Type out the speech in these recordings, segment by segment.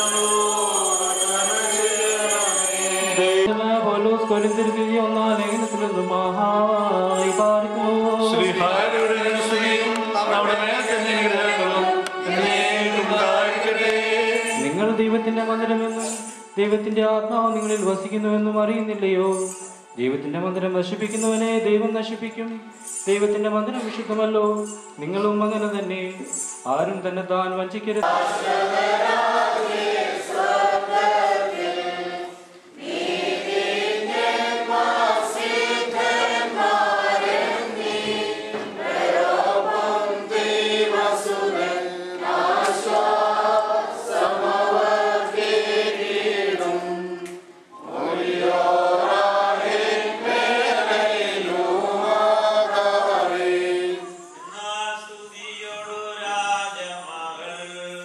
പൗലോസ് കൊരിന്തിരിക്കുകയ ഒന്നാം ലേഖനത്തിൽ നിന്ന് മഹായി പാടിക്കുന്നു ശ്രീഹാരുടെ സ്തുതിയും നമ്മുടെ മേൽത്തന്നെ ഗ്രഹങ്ങളും എന്നേക്കും ഉണ്ടായിരിക്കട്ടെ. നിങ്ങൾ ദൈവത്തിന്റെ മന്ദിരമെന്നും ദൈവത്തിന്റെ ആത്മാവ് നിങ്ങളിൽ വസിക്കുന്നുവെന്നും അറിയുന്നില്ലയോ ദൈവത്തിന്റെ മന്ദിരം നശിപ്പിക്കുന്നവനെ ദൈവം നശിപ്പിക്കും ദൈവത്തിന്റെ മന്ദിരം വിശുദ്ധമല്ലോ നിങ്ങളും അങ്ങനെ തന്നെ ആരും തന്നെ താൻ വഞ്ചിക്കരുത് സ്തുതിയോടു രാജമകൾ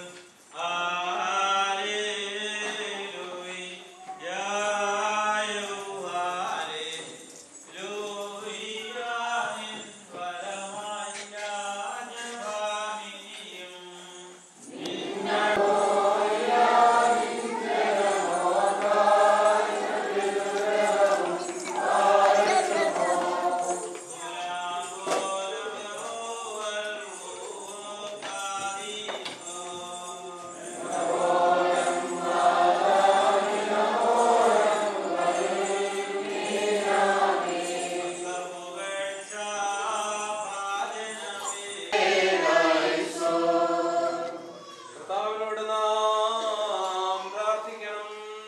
കർത്താവിനോട് നാം പ്രാർത്ഥിക്കണം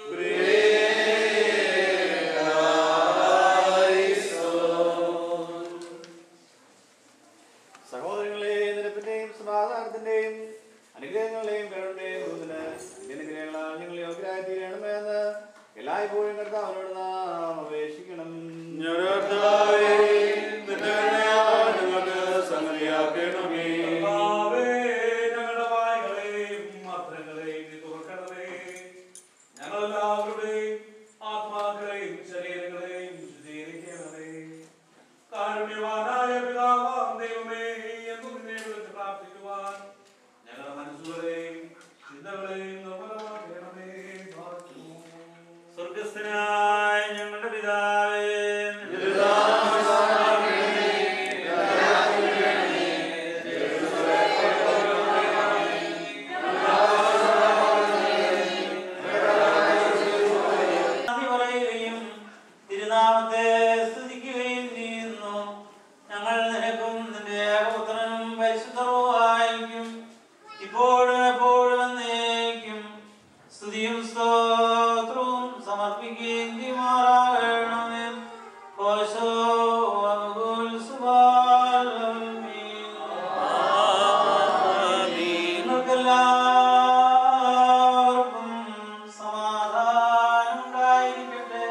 സഹോദരങ്ങളെ നിരപ്പിന്റെയും സമാധാനത്തിന്റെയും അനുഗ്രഹങ്ങളുടെയും കരുണയുടെയും ദൂതന് അനുഗ്രഹങ്ങളാൽ നിങ്ങൾ യോഗ്യരായി തീരണമെന്ന് എല്ലായ്പ്പോഴും കർത്താവിനോട് നാം അപേക്ഷിക്കണം ഞങ്ങളുടെ കർത്താവേ, നിന്റെ കരുണയാൽ ഞങ്ങൾക്ക് സംഗതിയാക്കണമേ. ഞങ്ങളുടെ വായ്കളെയും അധരങ്ങളെയും നീ തുറക്കണമേ ഞങ്ങളെല്ലാവരുടെയും ആത്മാക്കളെയും ശരീരങ്ങളെയും ശുചീകരിക്കണമേ കാരുണ്യവാനായ പിതാവാം ദൈവമേ എന്നും നിന്നെ വിളിച്ച് പ്രാർത്ഥിക്കുവാൻ ഞങ്ങളുടെ മനസ്സുകളെയും ചിന്തകളെയും നിർമ്മലമാക്കണമേ പ്രാർത്ഥിക്കുന്നു സ്വർഗസ്ഥനായ ഞങ്ങളുടെ പിതാവേ നന്ദി പറയുകയും തിരുനാമത്തെ സ്തുതിക്കുകയും ചെയ്യുന്നു ഞങ്ങൾ നിനക്കും നിന്റെ ഏകപുത്രനും പരിശുദ്ധവുമായിരിക്കും ഇപ്പോഴും എപ്പോഴും എന്നേക്കും സ്തുതിയും സ്തോത്രവും സമർപ്പിക്കുകയും ചെയ്യുമാറാകണമേ കോശോ അനുകൂൽ നിങ്ങൾക്കെല്ലാവർക്കും സമാധാനം ഉണ്ടായിരിക്കട്ടെ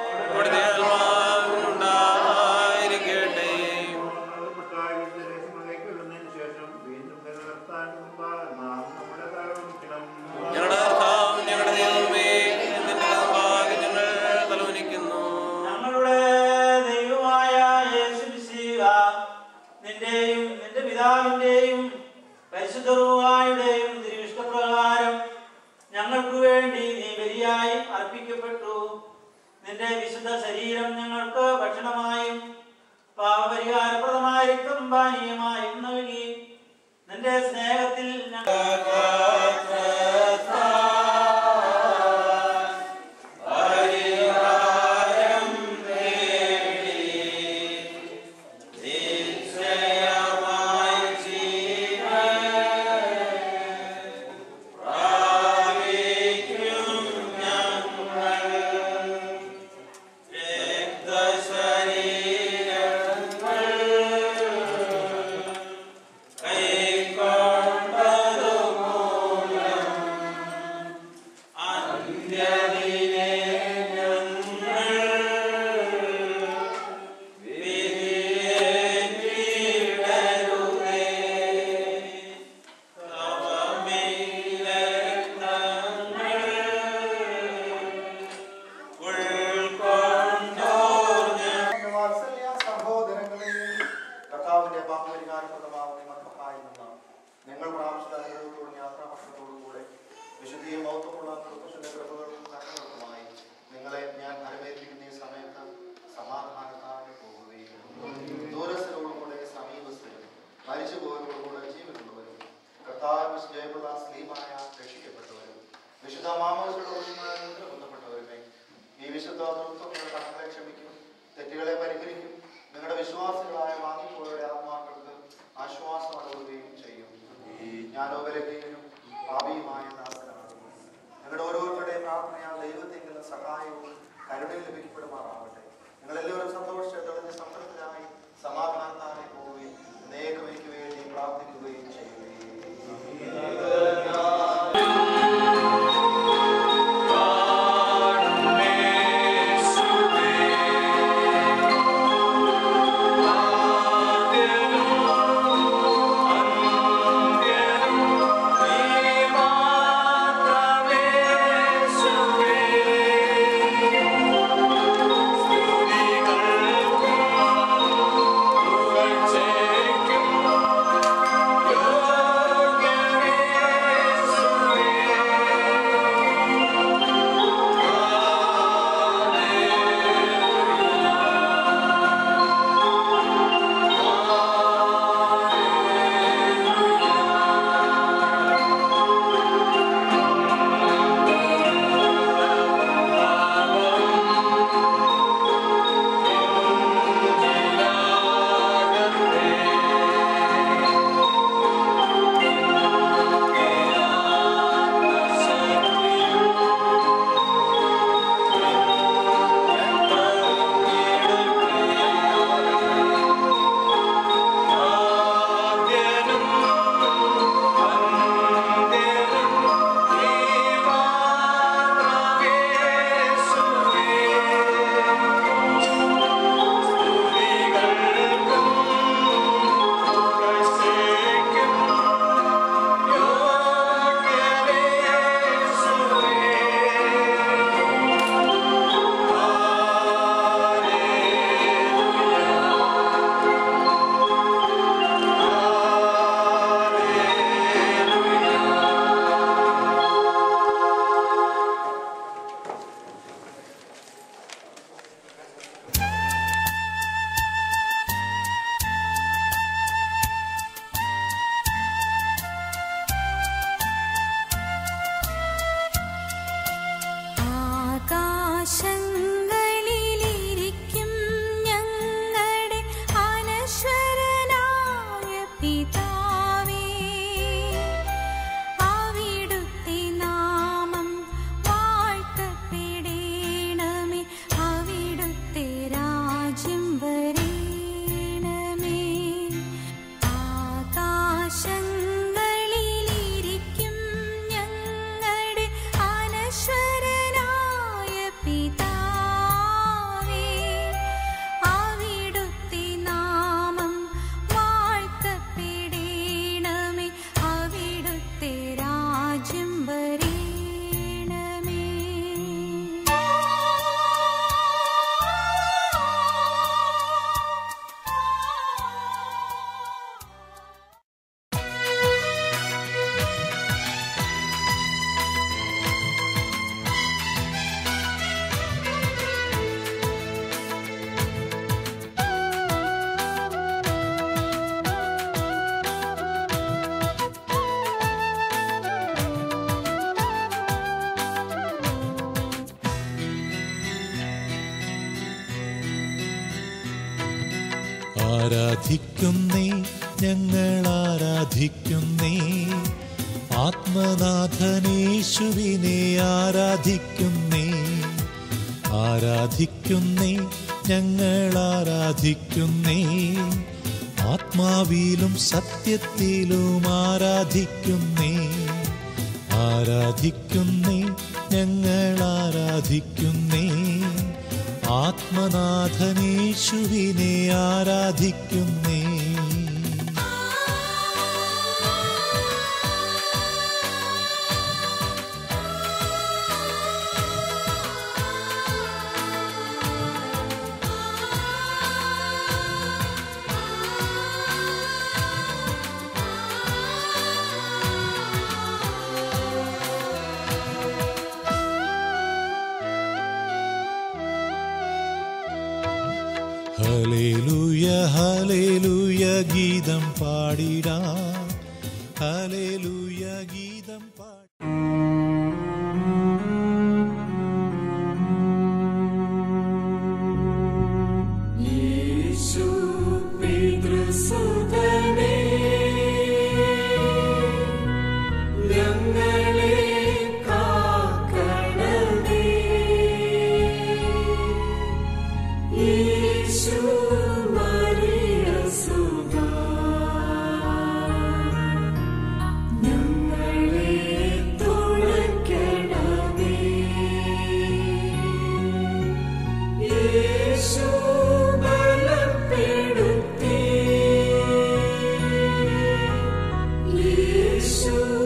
ഞങ്ങളുടെ ദൈവമായ യേശുമിശിഹ നിന്റെയും നിന്റെ പിതാവിന്റെയും പരിശുദ്ധറുവായുടെയും തിരുവിഷ്ടപ്രകാരം ഞങ്ങൾക്ക് വേണ്ടി നീ ബലിയായി അർപ്പിക്കപ്പെട്ടു നിന്റെ വിശുദ്ധ ശരീരം ഞങ്ങൾക്ക് ഭക്ഷണമായും പാപപരിഹാരപ്രദമായ രക്തം പാനീയമായും നൽകി നിന്റെ സ്നേഹത്തിൽ വാത്സല്യ സഹോദരങ്ങളെ കർത്താവിന്റെ പാപപരിഹാരപ്രദമാവുന്ന മക്കൾക്കായി നിന്ന ഞങ്ങൾ പ്രാവശ്യ അനുഭവത്തോടും യാത്രാഭക്ഷണത്തോടും കൂടെ വിശുദ്ധിയും മൗത്തമുള്ള മാമോദിസയോടുകൂടി ബന്ധപ്പെട്ടവരുമേ ഈ വിശുദ്ധ തൃത്വങ്ങളുടെ കടങ്ങളെ ക്ഷമിക്കും തെറ്റുകളെ പരിഹരിക്കും നിങ്ങളുടെ വിശ്വാസികളായ വാങ്ങിപ്പോയുടെ ആത്മാക്കൾക്ക് ആശ്വാസം നൽകുകയും ചെയ്യും ഈ ജ്ഞാനോപരകയും ഭാവിയുമായ ദാസനാണ് നിങ്ങളുടെ ഓരോരുത്തരുടെയും പ്രാർത്ഥനയാൽ ദൈവത്തെങ്കിലും സഹായവും കരുണയും ലഭിക്കപ്പെടുമാറാവട്ടെ നിങ്ങളെല്ലാവരും സന്തോഷിച്ച് തെളിഞ്ഞ സംതൃപ്തരായി സമാധാനത്താലെ പോവുകയും നേകവയ്ക്ക് വേണ്ടി പ്രാർത്ഥിക്കുകയും ചെയ്യുകയും ആകാശങ്ങളിലിരിക്കും ഞങ്ങളുടെ അനശ്വരനായ പിതാവേ അവിടുത്തെ നാമം വാഴ്ത്തപ്പെടേണമേ അവിടുത്തെ രാജ്യം വരേണമേ ആകാശങ്ങളിലിരിക്കും ഞങ്ങളുടെ അനശ്വരനായ പിതാവേ അവിടുത്തെ നാമം വാഴ്ത്തപ്പെടേണമേ അവിടുത്തെ രാജ്യം വരേണമേ ആരാധിക്കുന്നേ ഞങ്ങൾ ആരാധിക്കുന്നേ ആത്മനാഥനേശുവിനെ ആരാധിക്കുന്നേ ആരാധിക്കുന്നേ ഞങ്ങൾ ആരാധിക്കുന്നേ ആത്മാവിലും സത്യത്തിലും ആരാധിക്കുന്നേ ആരാധിക്കുന്നേ ഞങ്ങൾ ആരാധിക്കുന്നേ ആത്മനാഥനേശുവിനെ ആരാധിക്കുന്നേ ഹലേലൂയ ഹലേലൂയ ഗീതം പാടിടാം ഹലേലൂയ ഗീതം പാടി യേശുവേ